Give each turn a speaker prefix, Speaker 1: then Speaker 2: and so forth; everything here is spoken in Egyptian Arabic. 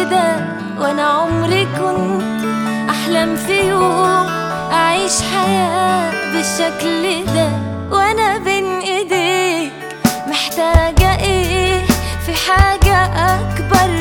Speaker 1: كده وانا عمري كنت احلم في يوم اعيش حياة بالشكل ده وانا بين ايديك محتاجة ايه في حاجة اكبر